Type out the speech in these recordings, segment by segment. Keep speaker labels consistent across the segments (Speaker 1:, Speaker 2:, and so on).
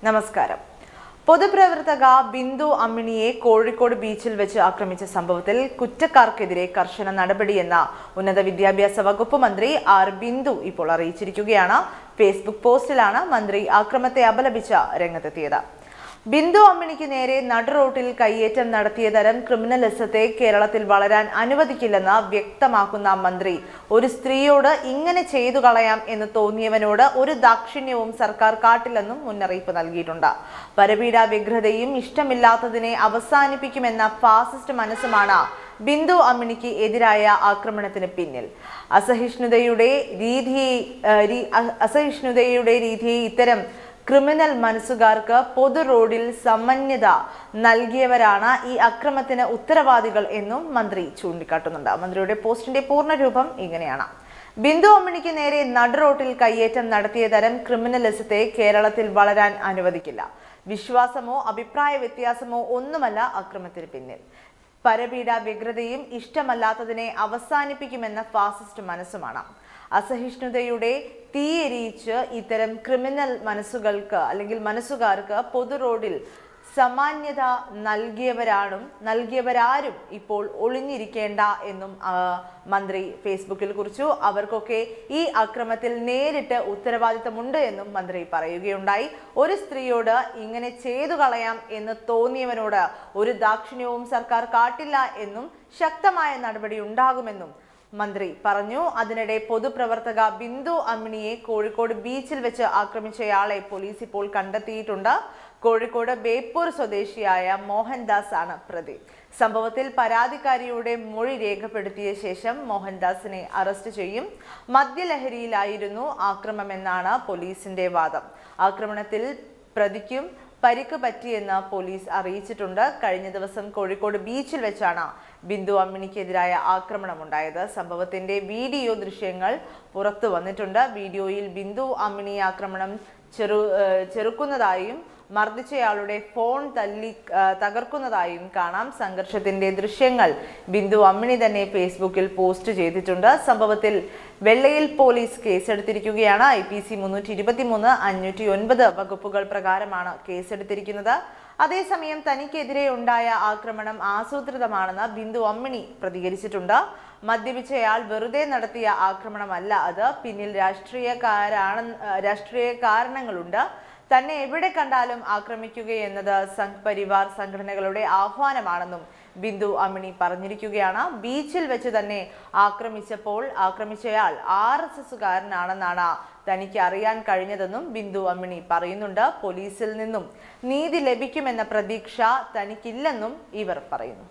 Speaker 1: നമസ്കാരം പൊതുപ്രവർത്തക ബിന്ദു അമ്മിണിയെ കോഴിക്കോട് ബീച്ചിൽ വെച്ച് ആക്രമിച്ച സംഭവത്തിൽ കുറ്റക്കാർക്കെതിരെ കർശന നടപടിയെന്ന ഉന്നത വിദ്യാഭ്യാസ വകുപ്പ് മന്ത്രി ആർ ബിന്ദു ഇപ്പോൾ അറിയിച്ചിരിക്കുകയാണ് ഫേസ്ബുക്ക് പോസ്റ്റിലാണ് മന്ത്രി ആക്രമത്തെ അപലപിച്ച രംഗത്തെത്തിയത് ബിന്ദു അമ്മിണിക്ക് നേരെ നടുറോട്ടിൽ കയ്യേറ്റം നടത്തിയ തരം ക്രിമിനലിസത്തെ കേരളത്തിൽ വളരാൻ അനുവദിക്കില്ലെന്ന് വ്യക്തമാക്കുന്ന മന്ത്രി ഒരു സ്ത്രീയോട് ഇങ്ങനെ ചെയ്തു കളയാം എന്ന് തോന്നിയവനോട് ഒരു ദാക്ഷിണ്യവും സർക്കാർ കാട്ടില്ലെന്നും മുന്നറിയിപ്പ് നൽകിയിട്ടുണ്ട് പരപീഡ വ്യഗ്രതയും ഇഷ്ടമില്ലാത്തതിനെ അവസാനിപ്പിക്കുമെന്ന ഫാസിസ്റ്റ് മനസ്സുമാണ് ബിന്ദു അമ്മിണിക്ക് എതിരായ ആക്രമണത്തിന് പിന്നിൽ അസഹിഷ്ണുതയുടെ രീതിയെ ഏഹ്, രീ- അ- അസഹിഷ്ണുതയുടെ രീതിയെ ഇത്തരം ക്രിമിനൽ മനസ്സുകാർക്ക് പൊതു റോഡിൽ സമന്യത നൽകിയവരാണ് ഈ അക്രമത്തിന് ഉത്തരവാദികൾ എന്നും മന്ത്രി ചൂണ്ടിക്കാട്ടുന്നുണ്ട് മന്ത്രിയുടെ പോസ്റ്റിന്റെ പൂർണ്ണരൂപം ഇങ്ങനെയാണ് ബിന്ദു അമ്മിണിക്ക് നേരെ നടുറോട്ടിൽ കയ്യേറ്റം നടത്തിയ തരം ക്രിമിനലിസത്തെ കേരളത്തിൽ വളരാൻ അനുവദിക്കില്ല വിശ്വാസമോ അഭിപ്രായ വ്യത്യാസമോ ഒന്നുമല്ല അക്രമത്തിന് പിന്നിൽ പരപീഡ വ്യഗ്രതയും ഇഷ്ടമല്ലാത്തതിനെ അവസാനിപ്പിക്കുമെന്ന ഫാസിസ്റ്റ് മനസ്സുമാണ് അസഹിഷ്ണുതയുടെ തീയെരിയിച്ച് ഇത്തരം ക്രിമിനൽ മനസ്സുകൾക്ക് അല്ലെങ്കിൽ മനസ്സുകാർക്ക് പൊതു റോഡിൽ സമാന്യത നൽകിയവരാണും നൽകിയവരാരും ഇപ്പോൾ ഒളിഞ്ഞിരിക്കേണ്ട എന്നും ആ, മന്ത്രി ഫേസ്ബുക്കിൽ കുറിച്ചു അവർക്കൊക്കെ ഈ അക്രമത്തിൽ നേരിട്ട് ഉത്തരവാദിത്തമുണ്ട് എന്നും മന്ത്രി പറയുകയുണ്ടായി ഒരു സ്ത്രീയോട് ഇങ്ങനെ ചെയ്തു കളയാം എന്ന് തോന്നിയവനോട് ഒരു ദാക്ഷിണ്യവും സർക്കാർ കാട്ടില്ല എന്നും ശക്തമായ നടപടി ഉണ്ടാകുമെന്നും മന്ത്രി പറഞ്ഞു അതിനിടെ പൊതുപ്രവർത്തക ബിന്ദു അമ്മിണിയെ കോഴിക്കോട് ബീച്ചിൽ വെച്ച് ആക്രമിച്ചയാളെ പോലീസ് ഇപ്പോൾ കണ്ടെത്തിയിട്ടുണ്ട് കോഴിക്കോട് ബേപ്പൂർ സ്വദേശിയായ മോഹൻദാസ് ആണ് പ്രതി സംഭവത്തിൽ പരാതിക്കാരിയുടെ മൊഴി രേഖപ്പെടുത്തിയ ശേഷം മോഹൻദാസിനെ അറസ്റ്റ് ചെയ്യും മദ്യലഹരിയിലായിരുന്നു ആക്രമമെന്നാണ് പോലീസിന്റെ വാദം ആക്രമണത്തിൽ പ്രതിക്കും പരിക്ക് പറ്റിയെന്ന് പോലീസ് അറിയിച്ചിട്ടുണ്ട് കഴിഞ്ഞ ദിവസം കോഴിക്കോട് ബീച്ചിൽ വെച്ചാണ് ബിന്ദു അമ്മിണിക്കെതിരായ ആക്രമണമുണ്ടായത് സംഭവത്തിന്റെ വീഡിയോ ദൃശ്യങ്ങൾ പുറത്തു വന്നിട്ടുണ്ട് വീഡിയോയിൽ ബിന്ദു അമ്മിണി ആക്രമണം ചെറു ഏഹ് ചെറുക്കുന്നതായും മർദ്ദിച്ചയാളുടെ ഫോൺ തല്ലി ആ, തകർക്കുന്നതായും കാണാം സംഘർഷത്തിന്റെ ദൃശ്യങ്ങൾ ബിന്ദു അമ്മിണി തന്നെ ഫേസ്ബുക്കിൽ പോസ്റ്റ് ചെയ്തിട്ടുണ്ട് സംഭവത്തിൽ വെള്ളയിൽ പോലീസ് കേസെടുത്തിരിക്കുകയാണ് ഐ പി സി മുന്നൂറ്റി ഇരുപത്തി മൂന്ന് അഞ്ഞൂറ്റി ഒൻപത് വകുപ്പുകൾ പ്രകാരമാണ് കേസെടുത്തിരിക്കുന്നത് അതേസമയം തനിക്കെതിരെ ഉണ്ടായ ആക്രമണം ആസൂത്രിതമാണെന്ന് ബിന്ദു അമ്മിണി പ്രതികരിച്ചിട്ടുണ്ട് മദ്യപിച്ചയാൾ വെറുതെ നടത്തിയ ആക്രമണമല്ല അത് പിന്നിൽ രാഷ്ട്രീയക്കാരാണ് രാഷ്ട്രീയ കാരണങ്ങളുണ്ട് തന്നെ എവിടെ കണ്ടാലും ആക്രമിക്കുകയെന്നത് സംഘ് പരിവാർ സംഘടനകളുടെ ആഹ്വാനമാണെന്നും ബിന്ദു അമ്മിണി പറഞ്ഞിരിക്കുകയാണ് ബീച്ചിൽ വെച്ച് തന്നെ ആക്രമിച്ചപ്പോൾ ആക്രമിച്ചയാൾ ആർ എസ് എസുകാരനാണെന്നാണ് തനിക്ക് അറിയാൻ കഴിഞ്ഞതെന്നും ബിന്ദു അമ്മിണി പറയുന്നുണ്ട് പോലീസിൽ നിന്നും നീതി ലഭിക്കുമെന്ന പ്രതീക്ഷ തനിക്കില്ലെന്നും ഇവർ പറയുന്നു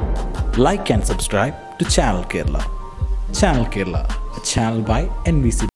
Speaker 2: like and subscribe to Channel Kerala. Channel Kerala, a channel by NBC